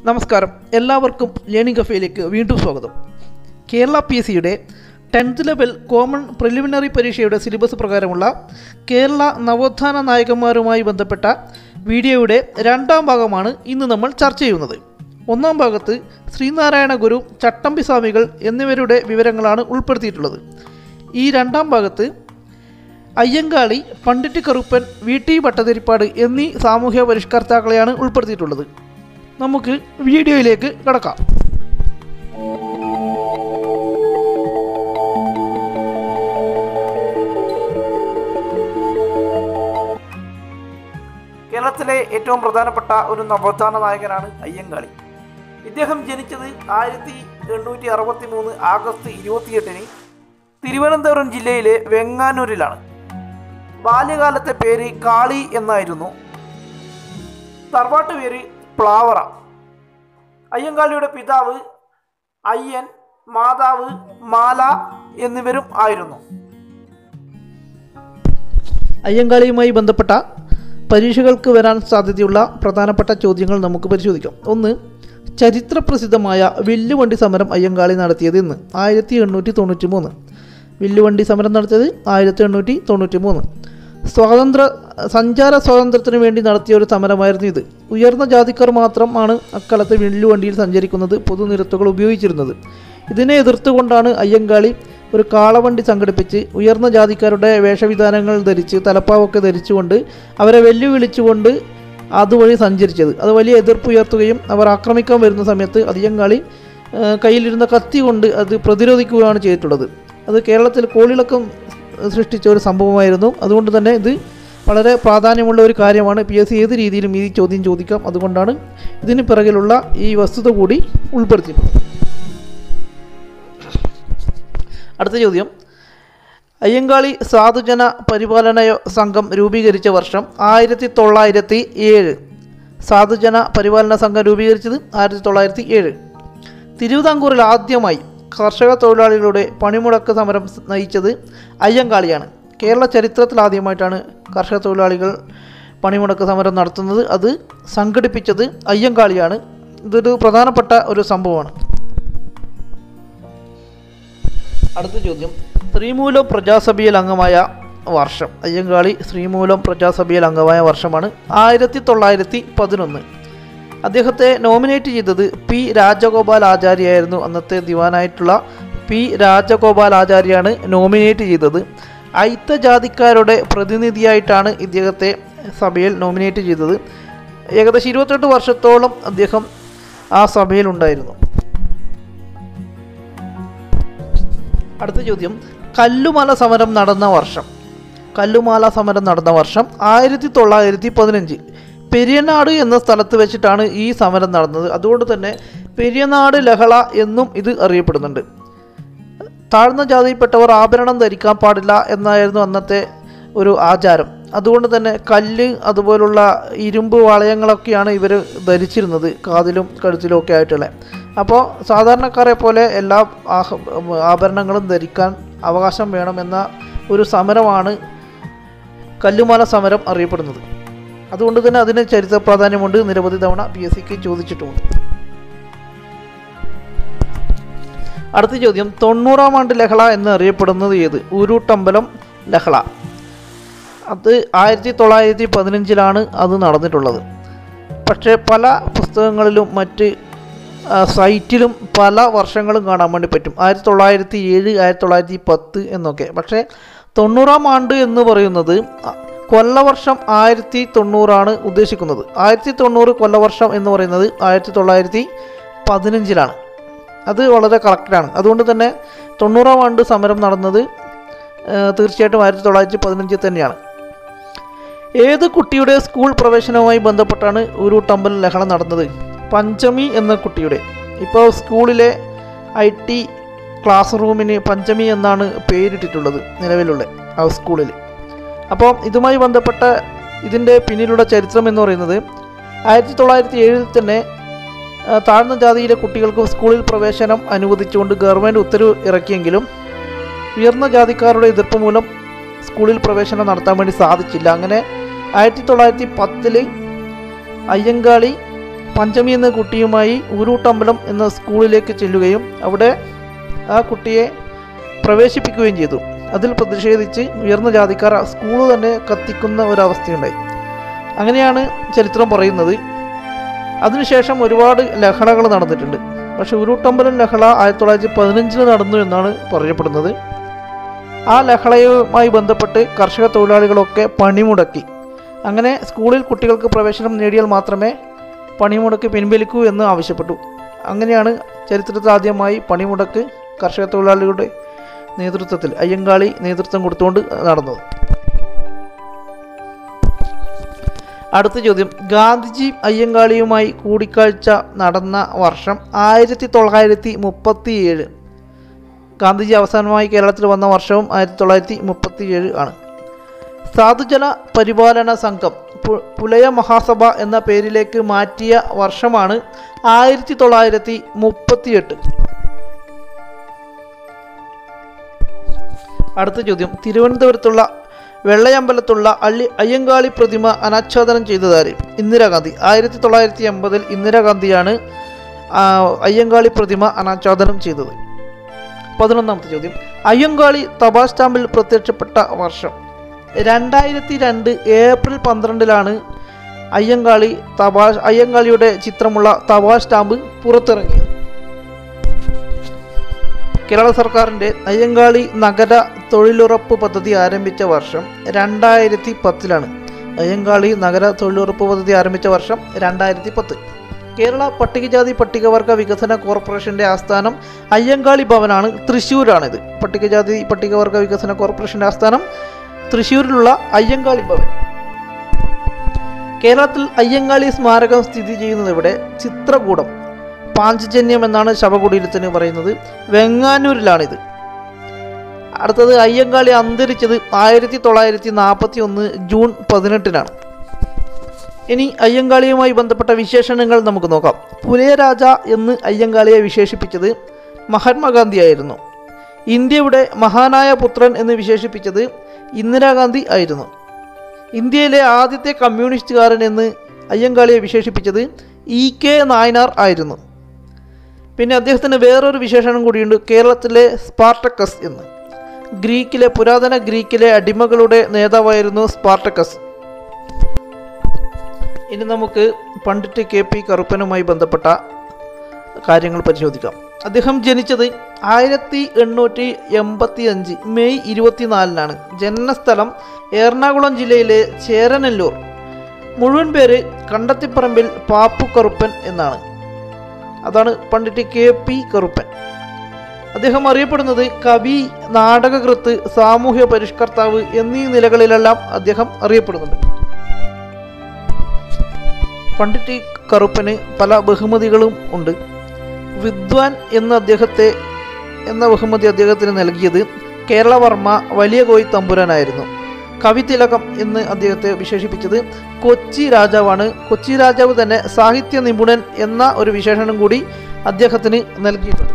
നമസ്കാരം എല്ലാവർക്കും ലേണിംഗ് കഫേയിലേക്ക് വീണ്ടും സ്വാഗതം കേരള പി എസ് സിയുടെ ടെൻത്ത് ലെവൽ കോമൺ പ്രിലിമിനറി പരീക്ഷയുടെ സിലബസ് പ്രകാരമുള്ള കേരള നവോത്ഥാന നായകന്മാരുമായി ബന്ധപ്പെട്ട വീഡിയോയുടെ രണ്ടാം ഭാഗമാണ് ഇന്ന് നമ്മൾ ചർച്ച ചെയ്യുന്നത് ഒന്നാം ഭാഗത്ത് ശ്രീനാരായണ ഗുരു ചട്ടമ്പി സ്വാമികൾ എന്നിവരുടെ വിവരങ്ങളാണ് ഉൾപ്പെടുത്തിയിട്ടുള്ളത് ഈ രണ്ടാം ഭാഗത്ത് അയ്യങ്കാളി പണ്ഡിറ്റ് കറുപ്പൻ വി ടി ഭട്ടതിരിപ്പാട് എന്നീ സാമൂഹ്യ പരിഷ്കർത്താക്കളെയാണ് ഉൾപ്പെടുത്തിയിട്ടുള്ളത് നമുക്ക് വീഡിയോയിലേക്ക് കടക്കാം കേരളത്തിലെ ഏറ്റവും പ്രധാനപ്പെട്ട ഒരു നവോത്ഥാന നായകനാണ് അയ്യങ്കാളി ഇദ്ദേഹം ജനിച്ചത് ആയിരത്തി എണ്ണൂറ്റി അറുപത്തി മൂന്ന് ആഗസ്റ്റ് ഇരുപത്തിയെട്ടിന് തിരുവനന്തപുരം ജില്ലയിലെ വെങ്ങാനൂരിലാണ് ബാല്യകാലത്തെ പേര് കാളി എന്നായിരുന്നു തറവാട്ട് പേര് പ്ലാവറ അയ്യങ്കാളിയുടെ പിതാവ് അയ്യൻ മാതാവ് മാല എന്നിവരും ആയിരുന്നു അയ്യങ്കാളിയുമായി ബന്ധപ്പെട്ട പരീക്ഷകൾക്ക് വരാൻ സാധ്യതയുള്ള പ്രധാനപ്പെട്ട ചോദ്യങ്ങൾ നമുക്ക് പരിശോധിക്കാം ഒന്ന് ചരിത്രപ്രസിദ്ധമായ വില്ലുവണ്ടി സമരം അയ്യങ്കാളി നടത്തിയത് എന്ന് ആയിരത്തി എണ്ണൂറ്റി തൊണ്ണൂറ്റി മൂന്ന് വില്ലുവണ്ടി സമരം നടത്തിയത് ആയിരത്തി എണ്ണൂറ്റി തൊണ്ണൂറ്റി മൂന്ന് സ്വാതന്ത്ര്യ സഞ്ചാര സ്വാതന്ത്ര്യത്തിന് വേണ്ടി നടത്തിയ ഒരു സമരമായിരുന്നു ഇത് ഉയർന്ന ജാതിക്കാർ മാത്രമാണ് അക്കാലത്ത് വില്ലുവണ്ടിയിൽ സഞ്ചരിക്കുന്നത് പൊതുനിരത്തുകൾ ഉപയോഗിച്ചിരുന്നത് ഇതിനെ എതിർത്തുകൊണ്ടാണ് അയ്യങ്കാളി ഒരു കാളവണ്ടി സംഘടിപ്പിച്ച് ഉയർന്ന ജാതിക്കാരുടെ വേഷവിധാനങ്ങൾ ധരിച്ച് തലപ്പാവൊക്കെ ധരിച്ചുകൊണ്ട് അവരെ വെല്ലുവിളിച്ചുകൊണ്ട് അതുവഴി സഞ്ചരിച്ചത് അത് വലിയ എതിർപ്പ് ഉയർത്തുകയും അവർ ആക്രമിക്കാൻ വരുന്ന സമയത്ത് അയ്യങ്കാളി ആ, കയ്യിലിരുന്ന കത്തി കൊണ്ട് അത് പ്രതിരോധിക്കുകയാണ് ചെയ്തിട്ടുള്ളത് അത് കേരളത്തിൽ കോളിളക്കം സൃഷ്ടിച്ച ഒരു സംഭവമായിരുന്നു അതുകൊണ്ട് തന്നെ ഇത് വളരെ പ്രാധാന്യമുള്ള ഒരു കാര്യമാണ് പി എസ് സി ഏത് രീതിയിലും ഈ ചോദ്യം ചോദിക്കാം അതുകൊണ്ടാണ് ഇതിന് പിറകിലുള്ള ഈ വസ്തുത കൂടി ഉൾപ്പെടുത്തിയിട്ടുള്ളത് അടുത്ത ചോദ്യം അയ്യങ്കാളി സാധുജന പരിപാലന യോ- സംഘം രൂപീകരിച്ച വർഷം ആയിരത്തി തൊള്ളായിരത്തി ഏഴ് സാധുജന പരിപാലന സംഘം രൂപീകരിച്ചത് ആയിരത്തി തൊള്ളായിരത്തി ഏഴ് തിരുവിതാംകൂറിൽ ആദ്യമായി കർഷക തൊഴിലാളികളുടെ പണിമുടക്ക് സമരം സ് നയിച്ചത് അയ്യങ്കാളിയാണ് കേരള ചരിത്രത്തിൽ ആദ്യമായിട്ടാണ് കർഷക തൊഴിലാളികൾ പണിമുടക്ക് സമരം നടത്തുന്നത് അത് സംഘടിപ്പിച്ചത് അയ്യങ്കാളിയാണ് ഇതൊരു പ്രധാനപ്പെട്ട ഒരു സംഭവമാണ് അടുത്ത ചോദ്യം ശ്രീമൂലം പ്രജാസഭയിൽ അംഗമായ വർഷം അയ്യങ്കാളി ശ്രീമൂലം പ്രജാസഭയിൽ അംഗമായ വർഷമാണ് ആയിരത്തി തൊള്ളായിരത്തി പതിനൊന്ന് അദ്ദേഹത്തെ നോമിനേറ്റ് ചെയ്തത് പി രാജഗോപാൽ ആചാര്യായിരുന്നു അന്നത്തെ ദിവാനായിട്ടുള്ള പി രാജഗോപാൽ ആചാര്യാണ് നോമിനേറ്റ് ചെയ്തത് അയിത്ത ജാതിക്കാരുടെ പ്രതിനിധിയായിട്ടാണ് ഇദ്ദേഹത്തെ സഭയിൽ നോമിനേറ്റ് ചെയ്തത് ഏകദേശം ഇരുപത്തെട്ട് വർഷത്തോളം അദ്ദേഹം ആ സഭയിലുണ്ടായിരുന്നു അടുത്ത ചോദ്യം കല്ലുമല സമരം നടന്ന വർഷം കല്ലുമാല സമരം നടന്ന വർഷം ആയിരത്തി തൊള്ളായിരത്തി പതിനഞ്ച് പെരിയനാട് എന്ന സ്ഥലത്ത് വെച്ചിട്ടാണ് ഈ സമരം നടന്നത് അതുകൊണ്ട് തന്നെ പെരിയനാട് ലഹള എന്നും ഇത് അറിയപ്പെടുന്നുണ്ട് താഴ്ന്ന ജാതിയിൽപ്പെട്ടവർ ആഭരണം ധരിക്കാൻ പാടില്ല എന്നായിരുന്നു അന്നത്തെ ഒരു ആചാരം അതുകൊണ്ട് തന്നെ കല്ല് അതുപോലുള്ള ഇരുമ്പ് വളയങ്ങളൊക്കെയാണ് ഇവർ ധരിച്ചിരുന്നത് കാതിലും കഴുത്തിലും ഒക്കെ ആയിട്ടുള്ള അപ്പോൾ സാധാരണക്കാരെ പോലെ എല്ലാ ആഹ- ആഭരണങ്ങളും ധരിക്കാൻ അവകാശം വേണമെന്ന ഒരു സമരമാണ് കല്ലുമാല സമരം അറിയപ്പെടുന്നത് അതുകൊണ്ട് തന്നെ അതിന് ചരിത്ര പ്രാധാന്യമുണ്ട് നിരവധി തവണ പി എസ് സിക്ക് ചോദിച്ചിട്ടുമുണ്ട് അടുത്ത ചോദ്യം തൊണ്ണൂറാം ആണ്ട് ലഹള എന്ന് അറിയപ്പെടുന്നത് ഏത് ഉരുട്ടമ്പലം ലഹള അത് ആയിരത്തി തൊള്ളായിരത്തി പതിനഞ്ചിലാണ് അത് നടന്നിട്ടുള്ളത് പക്ഷേ പല പുസ്തകങ്ങളിലും മറ്റ് ആ, സൈറ്റിലും പല വർഷങ്ങളും കാണാൻ വേണ്ടി പറ്റും ആയിരത്തി തൊള്ളായിരത്തി ഏഴ് ആയിരത്തി തൊള്ളായിരത്തി പത്ത് എന്നൊക്കെ പക്ഷേ തൊണ്ണൂറാം ആണ്ട് എന്ന് പറയുന്നത് അ, കൊല്ലവർഷം ആയിരത്തി തൊണ്ണൂറാണ് ഉദ്ദേശിക്കുന്നത് ആയിരത്തി തൊണ്ണൂറ് കൊല്ലവർഷം എന്ന് പറയുന്നത് ആയിരത്തി തൊള്ളായിരത്തി പതിനഞ്ചിലാണ് അത് വളരെ കറക്റ്റാണ് അതുകൊണ്ട് തന്നെ തൊണ്ണൂറാം ആണ്ട് സമരം നടന്നത് ആ, തീർച്ചയായിട്ടും ആയിരത്തി തൊള്ളായിരത്തി പതിനഞ്ചിൽ തന്നെയാണ് ഏത് കുട്ടിയുടെ സ്കൂൾ പ്രവേശനവുമായി ബന്ധപ്പെട്ടാണ് ഉരുട്ടമ്പൽ ലഹള നടന്നത് പഞ്ചമി എന്ന കുട്ടിയുടെ ഇപ്പോൾ സ്കൂളിലെ ഐ ടി ക്ലാസ് റൂമിന് പഞ്ചമി എന്നാണ് പേരിട്ടിട്ടുള്ളത് നിലവിലുള്ള ആ സ്കൂളിൽ അപ്പോൾ ഇതുമായി ബന്ധപ്പെട്ട ഇതിൻ്റെ പിന്നിലുള്ള ചരിത്രം എന്ന് പറയുന്നത് ആയിരത്തി തൊള്ളായിരത്തി ഏഴിൽ തന്നെ ആ, താഴ്ന്ന ജാതിയിലെ കുട്ടികൾക്ക് സ്കൂളിൽ പ്രവേശനം അനുവദിച്ചുകൊണ്ട് ഗവൺമെൻറ് ഉത്തരവ് ഇറക്കിയെങ്കിലും ഉയർന്ന ജാതിക്കാരുടെ എതിർപ്പ് മൂലം സ്കൂളിൽ പ്രവേശനം നടത്താൻ വേണ്ടി സാധിച്ചില്ല അങ്ങനെ ആയിരത്തി തൊള്ളായിരത്തി പത്തിൽ അയ്യങ്കാളി പഞ്ചമി എന്ന കുട്ടിയുമായി ഊരൂട്ടമ്പലം എന്ന സ്കൂളിലേക്ക് ചെല്ലുകയും അവിടെ ആ കുട്ടിയെ പ്രവേശിപ്പിക്കുകയും ചെയ്തു അതിൽ പ്രതിഷേധിച്ച് ഉയർന്ന ജാതിക്കാർ ആ സ്കൂൾ തന്നെ കത്തിക്കുന്ന ഒരവസ്ഥയുണ്ടായി അങ്ങനെയാണ് ചരിത്രം പറയുന്നത് അതിനുശേഷം ഒരുപാട് ലഹളകൾ നടന്നിട്ടുണ്ട് പക്ഷെ ഉരുട്ടമ്പലം ലഹള ആയിരത്തി തൊള്ളായിരത്തി പതിനഞ്ചിൽ നടന്നു എന്നാണ് പറയപ്പെടുന്നത് ആ ലഹളയുമായി ബന്ധപ്പെട്ട് കർഷക തൊഴിലാളികളൊക്കെ പണിമുടക്കി അങ്ങനെ സ്കൂളിൽ കുട്ടികൾക്ക് പ്രവേശനം നേടിയാൽ മാത്രമേ പണിമുടക്ക് പിൻവലിക്കൂ എന്ന് ആവശ്യപ്പെട്ടു അങ്ങനെയാണ് ചരിത്രത്തിൽ ആദ്യമായി പണിമുടക്ക് കർഷക തൊഴിലാളികളുടെ നേതൃത്വത്തിൽ അയ്യങ്കാളി നേതൃത്വം കൊടുത്തുകൊണ്ട് നടന്നത് അടുത്ത ചോദ്യം ഗാന്ധിജി അയ്യങ്കാളിയുമായി കൂടിക്കാഴ്ച നടന്ന വർഷം ആയിരത്തി തൊള്ളായിരത്തി മുപ്പത്തി ഏഴ് ഗാന്ധിജി അവസാനമായി കേരളത്തിൽ വന്ന വർഷവും ആയിരത്തി തൊള്ളായിരത്തി മുപ്പത്തി ഏഴ് ആണ് സാധുജന പരിപാലന സംഘം പു- പുലയ മഹാസഭ എന്ന പേരിലേക്ക് മാറ്റിയ വർഷമാണ് ആയിരത്തി തൊള്ളായിരത്തി മുപ്പത്തിയെട്ട് അടുത്ത ചോദ്യം തിരുവനന്തപുരത്തുള്ള വെള്ളയമ്പലത്തുള്ള അള്ളി അയ്യങ്കാളി പ്രതിമ അനാച്ഛാദനം ചെയ്തതാര് ഇന്ദിരാഗാന്ധി ആയിരത്തി തൊള്ളായിരത്തി എൺപതിൽ ഇന്ദിരാഗാന്ധിയാണ് ആ, അയ്യങ്കാളി പ്രതിമ അനാച്ഛാദനം ചെയ്തത് പതിനൊന്നാമത്തെ ചോദ്യം അയ്യങ്കാളി തപാൽ സ്റ്റാമ്പിൽ പ്രത്യക്ഷപ്പെട്ട വർഷം രണ്ടായിരത്തി രണ്ട് ഏപ്രിൽ പന്ത്രണ്ടിലാണ് അയ്യങ്കാളി തപാൽ അയ്യങ്കാളിയുടെ ചിത്രമുള്ള തപാൽ സ്റ്റാമ്പ് പുറത്തിറങ്ങിയത് കേരള സർക്കാരിൻ്റെ അയ്യങ്കാളി നഗര തൊഴിലുറപ്പ് പദ്ധതി ആരംഭിച്ച വർഷം രണ്ടായിരത്തി പത്തിലാണ് അയ്യങ്കാളി നഗര തൊഴിലുറപ്പ് പദ്ധതി ആരംഭിച്ച വർഷം രണ്ടായിരത്തി പത്ത് കേരള പട്ടികജാതി പട്ടികവർഗ വികസന കോർപ്പറേഷന്റെ ആസ്ഥാനം അയ്യങ്കാളി ഭവനാണ് തൃശ്ശൂരാണിത് പട്ടികജാതി പട്ടികവർഗ വികസന കോർപ്പറേഷന്റെ ആസ്ഥാനം തൃശ്ശൂരിലുള്ള അയ്യങ്കാളി ഭവൻ കേരളത്തിൽ അയ്യങ്കാളി സ്മാരകം സ്ഥിതി ചെയ്യുന്നത് ഇവിടെ ചിത്രകൂടം പാഞ്ചജന്യം എന്നാണ് ശവകുടീരത്തിന് പറയുന്നത് വെങ്ങാനൂരിലാണിത് അടുത്തത് അയ്യങ്കാളി അന്തരിച്ചത് ആയിരത്തി തൊള്ളായിരത്തി നാൽപ്പത്തി ഒന്ന് ജൂൺ പതിനെട്ടിനാണ് ഇനി അയ്യങ്കാളിയുമായി ബന്ധപ്പെട്ട വിശേഷണങ്ങൾ നമുക്ക് നോക്കാം പുലയരാജ എന്ന് അയ്യങ്കാളിയെ വിശേഷിപ്പിച്ചത് മഹാത്മാഗാന്ധിയായിരുന്നു ഇന്ത്യയുടെ മഹാനായ പുത്രൻ എന്ന് വിശേഷിപ്പിച്ചത് ഇന്ദിരാഗാന്ധി ആയിരുന്നു ഇന്ത്യയിലെ ആദ്യത്തെ കമ്മ്യൂണിസ്റ്റുകാരൻ എന്ന് അയ്യങ്കാളിയെ വിശേഷിപ്പിച്ചത് ഇ കെ നായനാർ ആയിരുന്നു പിന്നെ അദ്ദേഹത്തിന് വേറൊരു വിശേഷണം കൂടിയുണ്ട് കേരളത്തിലെ സ്പാർട്ടക്കസ് എന്ന് ഗ്രീക്കിലെ പുരാതന ഗ്രീക്കിലെ അടിമകളുടെ നേതാവായിരുന്നു സ്പാർട്ടക്കസ് ഇനി നമുക്ക് പണ്ഡിറ്റ് കെ പി കറുപ്പനുമായി ബന്ധപ്പെട്ട കാര്യങ്ങൾ പരിശോധിക്കാം അദ്ദേഹം ജനിച്ചത് ആയിരത്തി എണ്ണൂറ്റി എൺപത്തി അഞ്ച് മെയ് ഇരുപത്തിനാലിനാണ് ജനനസ്ഥലം എറണാകുളം ജില്ലയിലെ ചേരനെല്ലൂർ മുഴുവൻ പേര് കണ്ടത്തിപ്പറമ്പിൽ പാപ്പു കറുപ്പൻ എന്നാണ് അതാണ് പണ്ഡിറ്റ് കെ പി കറുപ്പൻ അദ്ദേഹം അറിയപ്പെടുന്നത് കവി നാടകകൃത്ത് സാമൂഹ്യ പരിഷ്കർത്താവ് എന്നീ നിലകളിലെല്ലാം അദ്ദേഹം അറിയപ്പെടുന്നുണ്ട് പണ്ഡിറ്റ് കറുപ്പന് പല ബഹുമതികളും ഉണ്ട് വിദ്വാൻ എന്ന അദ്ദേഹത്തെ എന്ന ബഹുമതി അദ്ദേഹത്തിന് നൽകിയത് കേരളവർമ്മ വലിയ കോയി തമ്പുരാനായിരുന്നു കവിതിലകം എന്ന് അദ്ദേഹത്തെ വിശേഷിപ്പിച്ചത് കൊച്ചി രാജാവാണ് കൊച്ചി രാജാവ് തന്നെ സാഹിത്യ നിപുണൻ എന്ന ഒരു വിശേഷണം കൂടി അദ്ദേഹത്തിന് നൽകിയിട്ടുണ്ട്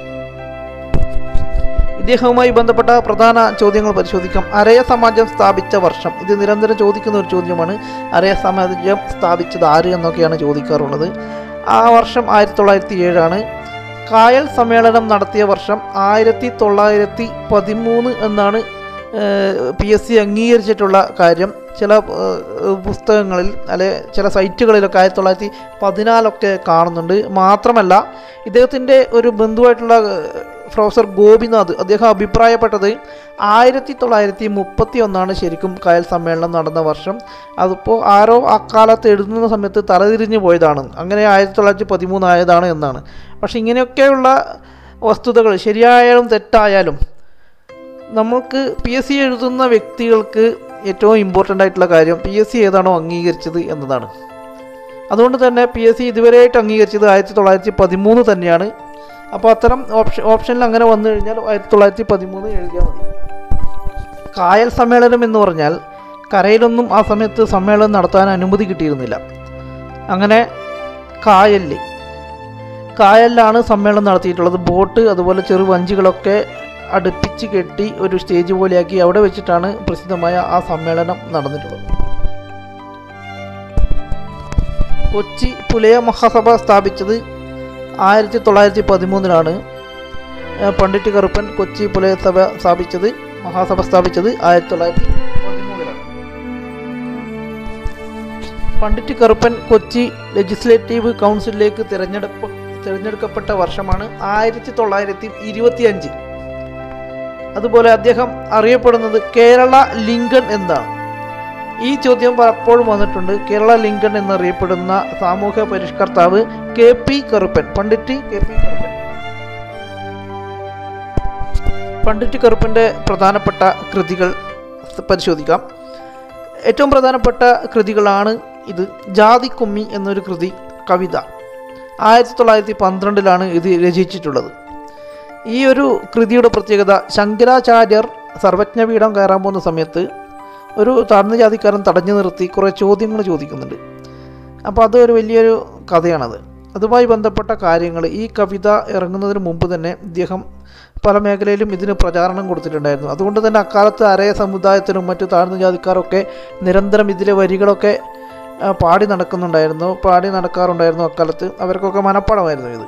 ഇദ്ദേഹവുമായി ബന്ധപ്പെട്ട പ്രധാന ചോദ്യങ്ങൾ പരിശോധിക്കാം അരയ സമാജം സ്ഥാപിച്ച വർഷം ഇത് നിരന്തരം ചോദിക്കുന്ന ഒരു ചോദ്യമാണ് അരയ സമാജം സ്ഥാപിച്ചത് ആര് എന്നൊക്കെയാണ് ചോദിക്കാറുള്ളത് ആ വർഷം ആയിരത്തി തൊള്ളായിരത്തി ഏഴാണ് കായൽ സമ്മേളനം നടത്തിയ വർഷം ആയിരത്തി തൊള്ളായിരത്തി പതിമൂന്ന് എന്നാണ് പി എസ് സി അംഗീകരിച്ചിട്ടുള്ള കാര്യം ചില ഏഹ്, പുസ്തകങ്ങളിൽ അല്ലെ ചില സൈറ്റുകളിലൊക്കെ ആയിരത്തി തൊള്ളായിരത്തി പതിനാലൊക്കെ കാണുന്നുണ്ട് മാത്രമല്ല ഇദ്ദേഹത്തിൻ്റെ ഒരു ബന്ധുവായിട്ടുള്ള ഏഹ്, പ്രൊഫസർ ഗോപിനാഥ് അദ്ദേഹം അഭിപ്രായപ്പെട്ടത് ആയിരത്തി തൊള്ളായിരത്തി മുപ്പത്തി ഒന്നാണ് ശരിക്കും കായൽ സമ്മേളനം നടന്ന വർഷം അതിപ്പോൾ ആരോ അക്കാലത്ത് എഴുതുന്ന സമയത്ത് തലതിരിഞ്ഞു പോയതാണ് അങ്ങനെ ആയിരത്തി തൊള്ളായിരത്തി പതിമൂന്ന് ആയതാണ് എന്നാണ് പക്ഷെ ഇങ്ങനെയൊക്കെയുള്ള വസ്തുതകൾ ശരിയായാലും തെറ്റായാലും നമുക്ക് പി എസ് സി എഴുതുന്ന വ്യക്തികൾക്ക് ഏറ്റവും ഇമ്പോർട്ടൻ്റ് ആയിട്ടുള്ള കാര്യം പി എസ് സി ഏതാണോ അംഗീകരിച്ചത് എന്നതാണ് അതുകൊണ്ട് തന്നെ പി എസ് സി ഇതുവരെയായിട്ട് അംഗീകരിച്ചത് ആയിരത്തി തൊള്ളായിരത്തി പതിമൂന്ന് തന്നെയാണ് അപ്പോൾ അത്തരം ഓപ്ഷൻ ഓപ്ഷനിൽ അങ്ങനെ വന്നു കഴിഞ്ഞാൽ ആയിരത്തി തൊള്ളായിരത്തി പതിമൂന്ന് എഴുതിയാൽ മതി കായൽ സമ്മേളനം എന്ന് പറഞ്ഞാൽ കരയിലൊന്നും ആ സമയത്ത് സമ്മേളനം നടത്താൻ അനുമതി കിട്ടിയിരുന്നില്ല അങ്ങനെ കായലിൽ കായലിലാണ് സമ്മേളനം നടത്തിയിട്ടുള്ളത് ബോട്ട് അതുപോലെ ചെറു വഞ്ചികളൊക്കെ അടുപ്പിച്ച് കെട്ടി ഒരു സ്റ്റേജ് പോലെയാക്കി അവിടെ വെച്ചിട്ടാണ് പ്രസിദ്ധമായ ആ സമ്മേളനം നടന്നിട്ടുള്ളത് കൊച്ചി പുലയ മഹാസഭ സ്ഥാപിച്ചത് ആയിരത്തി തൊള്ളായിരത്തി പതിമൂന്നിലാണ് പണ്ഡിറ്റ് കറുപ്പൻ കൊച്ചി പുലയ സഭ സ്ഥാപിച്ചത് മഹാസഭ സ്ഥാപിച്ചത് ആയിരത്തി തൊള്ളായിരത്തി പതിമൂന്നിലാണ് പണ്ഡിറ്റ് കറുപ്പൻ കൊച്ചി ലെജിസ്ലേറ്റീവ് കൗൺസിലിലേക്ക് തിരഞ്ഞെടുപ്പ് തിരഞ്ഞെടുക്കപ്പെട്ട വർഷമാണ് ആയിരത്തി തൊള്ളായിരത്തി ഇരുപത്തിയഞ്ച് അതുപോലെ അദ്ദേഹം അറിയപ്പെടുന്നത് കേരള ലിങ്കൺ എന്നാണ് ഈ ചോദ്യം പലപ്പോഴും വന്നിട്ടുണ്ട് കേരള ലിങ്കൺ എന്നറിയപ്പെടുന്ന സാമൂഹ്യ പരിഷ്കർത്താവ് K P Karuppan Pandit K P Karuppan Pandit കറുപ്പൻ്റെ പ്രധാനപ്പെട്ട കൃതികൾ പരിശോധിക്കാം ഏറ്റവും പ്രധാനപ്പെട്ട കൃതികളാണ് ഇത് ജാതിക്കുമ്മി എന്നൊരു കൃതി കവിത ആയിരത്തി തൊള്ളായിരത്തി പന്ത്രണ്ടിലാണ് ഇത് രചിച്ചിട്ടുള്ളത് ഈ ഒരു കൃതിയുടെ പ്രത്യേകത ശങ്കരാചാര്യർ സർവജ്ഞപീഠം കയറാൻ പോകുന്ന സമയത്ത് ഒരു താഴ്ന്ന ജാതിക്കാരൻ തടഞ്ഞു നിർത്തി കുറേ ചോദ്യങ്ങൾ ചോദിക്കുന്നുണ്ട് അപ്പോൾ അതൊരു വലിയൊരു കഥയാണത് അതുമായി ബന്ധപ്പെട്ട കാര്യങ്ങൾ ഈ കവിത ഇറങ്ങുന്നതിന് മുമ്പ് തന്നെ ഇദ്ദേഹം പല മേഖലയിലും ഇതിന് പ്രചാരണം കൊടുത്തിട്ടുണ്ടായിരുന്നു അതുകൊണ്ട് തന്നെ അക്കാലത്ത് അരയ സമുദായത്തിനും മറ്റു താഴ്ന്ന ജാതിക്കാരൊക്കെ നിരന്തരം ഇതിലെ വരികളൊക്കെ ആ, പാടി നടക്കുന്നുണ്ടായിരുന്നു പാടി നടക്കാറുണ്ടായിരുന്നു അക്കാലത്ത് അവർക്കൊക്കെ മനപ്പാടമായിരുന്നു ഇത്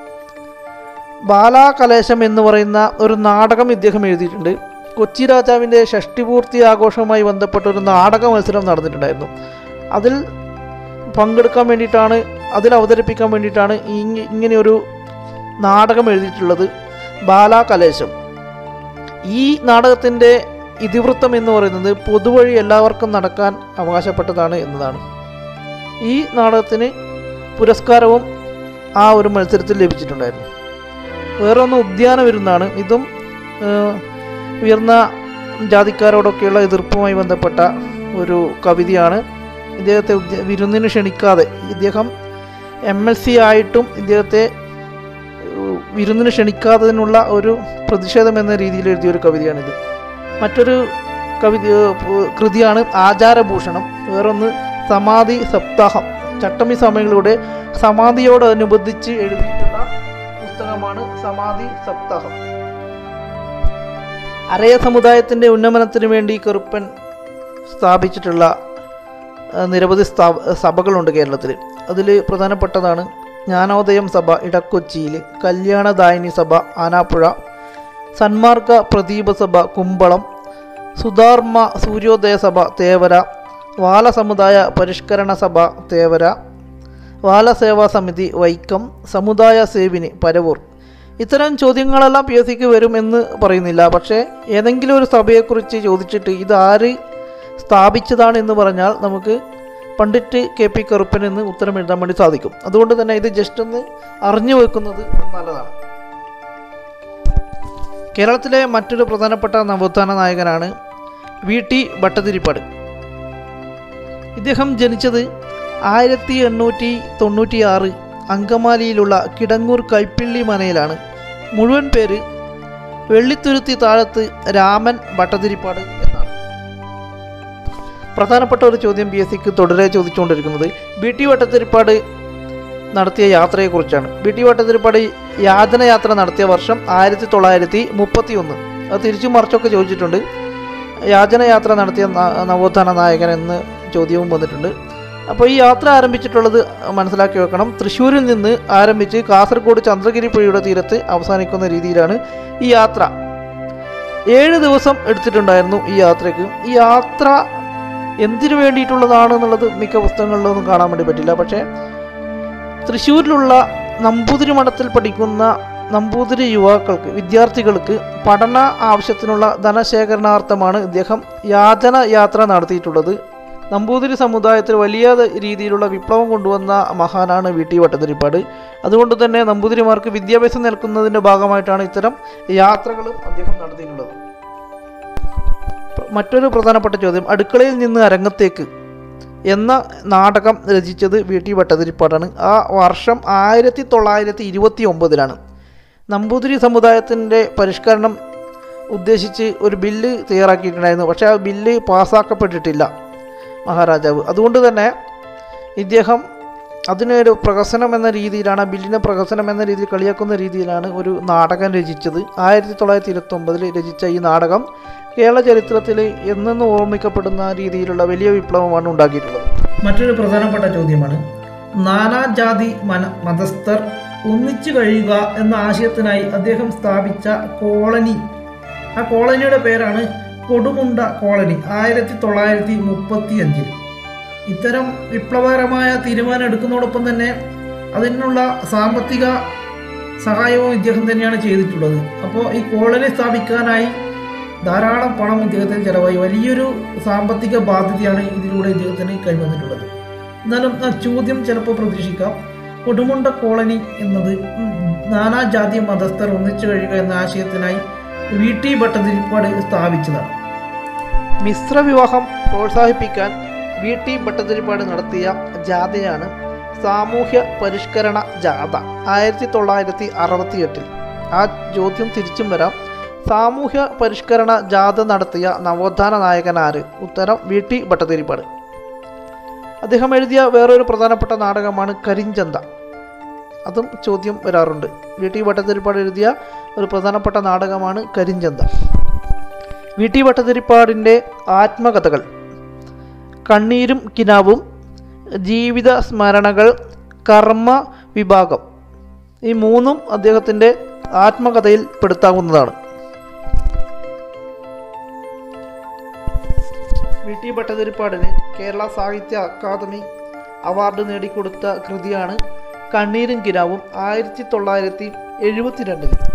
ബാലാകലേശം എന്ന് പറയുന്ന ഒരു നാടകം ഇദ്ദേഹം എഴുതിയിട്ടുണ്ട് കൊച്ചി രാജാവിൻ്റെ ഷഷ്ടിപൂർത്തി ആഘോഷവുമായി ബന്ധപ്പെട്ട ഒരു നാടക മത്സരം നടന്നിട്ടുണ്ടായിരുന്നു അതിൽ പങ്കെടുക്കാൻ വേണ്ടിയിട്ടാണ് അതിൽ അവതരിപ്പിക്കാൻ വേണ്ടിയിട്ടാണ് ഈ- ഇങ്ങനെ ഒരു നാടകം എഴുതിയിട്ടുള്ളത് ബാലാകലേശം ഈ നാടകത്തിൻ്റെ ഇതിവൃത്തം എന്ന് പറയുന്നത് പൊതുവഴി എല്ലാവർക്കും നടക്കാൻ അവകാശപ്പെട്ടതാണ് എന്നതാണ് ഈ നാടകത്തിന് പുരസ്കാരവും ആ ഒരു മത്സരത്തിൽ ലഭിച്ചിട്ടുണ്ടായിരുന്നു വേറെ ഒന്ന് ഉദ്യാന വിരുന്നാണ് ഇതും ഏഹ്, ഉയർന്ന ജാതിക്കാരോടൊക്കെയുള്ള എതിർപ്പുമായി ബന്ധപ്പെട്ട ഒരു കവിതയാണ് ഇദ്ദേഹത്തെ ഉദ്യ- വിരുന്നിന് ക്ഷണിക്കാതെ ഇദ്ദേഹം എം എൽ സി ആയിട്ടും ഇദ്ദേഹത്തെ ഏഹ്, വിരുന്നിന് ക്ഷണിക്കാത്തതിനുള്ള ഒരു പ്രതിഷേധം എന്ന രീതിയിൽ എഴുതിയ ഒരു കവിതയാണിത് മറ്റൊരു കവിത ഏഹ്, കൃതിയാണ് ആചാരഭൂഷണം വേറൊന്ന് സമാധി സപ്താഹം ചട്ടമ്പി സമയങ്ങളുടെ സമാധിയോടനുബന്ധിച്ച് എഴുതിയിട്ടുള്ള പുസ്തകമാണ് സമാധി സപ്താഹം അരയ സമുദായത്തിൻ്റെ ഉന്നമനത്തിന് വേണ്ടി കറുപ്പൻ സ്ഥാപിച്ചിട്ടുള്ള ആ, നിരവധി സ്ഥാപ സഭകളുണ്ട് കേരളത്തിൽ അതിൽ പ്രധാനപ്പെട്ടതാണ് ജ്ഞാനോദയം സഭ ഇടക്കൊച്ചിയിൽ കല്യാണദായിനി സഭ ആനാപ്പുഴ സന്മാർഗ പ്രദീപ സഭ കുമ്പളം സുധാർമ്മ സൂര്യോദയ സഭ തേവര വാലസമുദായ പരിഷ്കരണ സഭ തേവര ബാലസേവാ സമിതി വൈക്കം സമുദായ സേവിനി പരവൂർ ഇത്തരം ചോദ്യങ്ങളെല്ലാം പി എസ് സിക്ക് വരും എന്ന് പറയുന്നില്ല പക്ഷേ ഏതെങ്കിലും ഒരു സഭയെക്കുറിച്ച് ചോദിച്ചിട്ട് ഇത് ആര് സ്ഥാപിച്ചതാണ് എന്ന് പറഞ്ഞാൽ നമുക്ക് പണ്ഡിറ്റ് കെ പി കറുപ്പൻ എന്ന് ഉത്തരം എഴുതാൻ വേണ്ടി സാധിക്കും അതുകൊണ്ട് തന്നെ ഇത് ജസ്റ്റ് ഒന്ന് അറിഞ്ഞു വെക്കുന്നത് നല്ലതാണ് കേരളത്തിലെ മറ്റൊരു പ്രധാനപ്പെട്ട നവോത്ഥാന നായകനാണ് വി ടി ഭട്ടതിരിപ്പാട് ഇദ്ദേഹം ജനിച്ചത് ആയിരത്തി എണ്ണൂറ്റി തൊണ്ണൂറ്റി ആറ് അങ്കമാലിയിലുള്ള കിടങ്ങൂർ കൈപ്പിള്ളി മനയിലാണ് മുഴുവൻ പേര് വെള്ളിത്തുരുത്തി താഴത്ത് രാമൻ ഭട്ടതിരിപ്പാട് എന്നാണ് പ്രധാനപ്പെട്ട ഒരു ചോദ്യം പി എസ് സിക്ക് തുടരെ ചോദിച്ചുകൊണ്ടിരിക്കുന്നത് ബി ടി ഭട്ടതിരിപ്പാട് നടത്തിയ യാത്രയെക്കുറിച്ചാണ് ബി ടി ഭട്ടതിരിപ്പാട് യാതനയാത്ര നടത്തിയ വർഷം ആയിരത്തി തൊള്ളായിരത്തി മുപ്പത്തി ഒന്ന് അത് തിരിച്ചും മറിച്ചൊക്കെ ചോദിച്ചിട്ടുണ്ട് യാചനയാത്ര നടത്തിയ ന- നവോത്ഥാന നായകൻ എന്ന് ചോദ്യവും വന്നിട്ടുണ്ട് അപ്പോൾ ഈ യാത്ര ആരംഭിച്ചിട്ടുള്ളത് മനസ്സിലാക്കി വെക്കണം തൃശ്ശൂരിൽ നിന്ന് ആരംഭിച്ച് കാസർഗോഡ് ചന്ദ്രഗിരി പുഴയുടെ തീരത്ത് അവസാനിക്കുന്ന രീതിയിലാണ് ഈ യാത്ര ഏഴ് ദിവസം എടുത്തിട്ടുണ്ടായിരുന്നു ഈ യാത്രയ്ക്ക് ഈ യാത്ര എന്തിനു വേണ്ടിയിട്ടുള്ളതാണ് എന്നുള്ളത് മിക്ക പുസ്തകങ്ങളിലൊന്നും കാണാൻ വേണ്ടി പറ്റില്ല പക്ഷേ തൃശ്ശൂരിലുള്ള നമ്പൂതിരി മഠത്തിൽ പഠിക്കുന്ന നമ്പൂതിരി യുവാക്കൾക്ക് വിദ്യാർത്ഥികൾക്ക് പഠന ആവശ്യത്തിനുള്ള ധനശേഖരണാർത്ഥമാണ് ഇദ്ദേഹം യാചന യാത്ര നടത്തിയിട്ടുള്ളത് നമ്പൂതിരി സമുദായത്തിൽ വലിയ രീതിയിലുള്ള വിപ്ലവം കൊണ്ടുവന്ന മഹാനാണ് വി ടി ഭട്ടതിരിപ്പാട് അതുകൊണ്ട് തന്നെ നമ്പൂതിരിമാർക്ക് വിദ്യാഭ്യാസം നൽകുന്നതിൻ്റെ ഭാഗമായിട്ടാണ് ഇത്തരം യാത്രകളും അദ്ദേഹം നടത്തിയിട്ടുള്ളത് മറ്റൊരു പ്രധാനപ്പെട്ട ചോദ്യം അടുക്കളയിൽ നിന്ന് അരങ്ങത്തേക്ക് എന്ന നാടകം രചിച്ചത് വി ടി ഭട്ടതിരിപ്പാടാണ് ആ വർഷം ആയിരത്തി തൊള്ളായിരത്തി ഇരുപത്തി ഒമ്പതിലാണ് നമ്പൂതിരി സമുദായത്തിൻ്റെ പരിഷ്കരണം ഉദ്ദേശിച്ച് ഒരു ബില്ല് തയ്യാറാക്കിയിട്ടുണ്ടായിരുന്നു പക്ഷേ ആ ബില്ല് പാസ്സാക്കപ്പെട്ടിട്ടില്ല മഹാരാജാവ് അതുകൊണ്ട് തന്നെ ഇദ്ദേഹം അതിനൊരു പ്രഹസനം എന്ന രീതിയിലാണ് ആ ബില്ലിനെ പ്രഹസനം എന്ന രീതിയിൽ കളിയാക്കുന്ന രീതിയിലാണ് ഒരു നാടകം രചിച്ചത് ആയിരത്തി തൊള്ളായിരത്തി ഇരുപത്തി ഒമ്പതിൽ രചിച്ച ഈ നാടകം കേരള ചരിത്രത്തിൽ എന്നെന്നും ഓർമ്മിക്കപ്പെടുന്ന രീതിയിലുള്ള വലിയ വിപ്ലവമാണ് ഉണ്ടാക്കിയിട്ടുള്ളത് മറ്റൊരു പ്രധാനപ്പെട്ട ചോദ്യമാണ് നാനാജാതി മന മതസ്ഥർ ഒന്നിച്ചു കഴിയുക എന്ന ആശയത്തിനായി അദ്ദേഹം സ്ഥാപിച്ച കോളനി ആ കോളനിയുടെ പേരാണ് കൊടുമുണ്ട കോളനി ആയിരത്തി തൊള്ളായിരത്തി മുപ്പത്തി അഞ്ചിൽ ഇത്തരം വിപ്ലവകരമായ തീരുമാനം എടുക്കുന്നതോടൊപ്പം തന്നെ അതിനുള്ള സാമ്പത്തിക സഹായവും ഇദ്ദേഹം തന്നെയാണ് ചെയ്തിട്ടുള്ളത് അപ്പോൾ ഈ കോളനി സ്ഥാപിക്കാനായി ധാരാളം പണം ഇദ്ദേഹത്തിന് ചെലവായി വലിയൊരു സാമ്പത്തിക ബാധ്യതയാണ് ഇതിലൂടെ ഇദ്ദേഹത്തിന് കൈവന്നിട്ടുള്ളത് എന്നാലും ആ ചോദ്യം ചിലപ്പോൾ പ്രതീക്ഷിക്കാം കൊടുമുണ്ട കോളനി എന്നത് ഉം, നാനാജാതി മതസ്ഥർ ഒന്നിച്ചു കഴിയുക എന്ന ആശയത്തിനായി വി ടി ഭട്ടതിരിപ്പാട് സ്ഥാപിച്ചതാണ് മിശ്ര വിവാഹം പ്രോത്സാഹിപ്പിക്കാൻ വി ടി ഭട്ടതിരിപ്പാട് നടത്തിയ ജാഥയാണ് സാമൂഹ്യ പരിഷ്കരണ ജാഥ ആയിരത്തി തൊള്ളായിരത്തി അറുപത്തിയെട്ടിൽ ആ ചോദ്യം തിരിച്ചും വരാം സാമൂഹ്യ പരിഷ്കരണ ജാഥ നടത്തിയ നവോത്ഥാന നായകനാര് ഉത്തരം വി ടി ഭട്ടതിരിപ്പാട് അദ്ദേഹം എഴുതിയ വേറൊരു പ്രധാനപ്പെട്ട നാടകമാണ് കരിഞ്ചന്ത അതും ചോദ്യം വരാറുണ്ട് വി ടി ഭട്ടതിരിപ്പാട് എഴുതിയ ഒരു പ്രധാനപ്പെട്ട നാടകമാണ് കരിഞ്ചന്ത വി ടി ഭട്ടതിരിപ്പാടിൻ്റെ ആത്മകഥകൾ കണ്ണീരും കിനാവും ജീവിത സ്മരണകൾ കർമ്മ വിഭാഗം ഈ മൂന്നും അദ്ദേഹത്തിൻ്റെ ആത്മകഥയിൽ പെടുത്താവുന്നതാണ് വി ടി ഭട്ടതിരിപ്പാടിന് കേരള സാഹിത്യ അക്കാദമി അവാർഡ് നേടിക്കൊടുത്ത കൃതിയാണ് കണ്ണീരും കിനാവും ആയിരത്തി തൊള്ളായിരത്തി എഴുപത്തിരണ്ടിൽ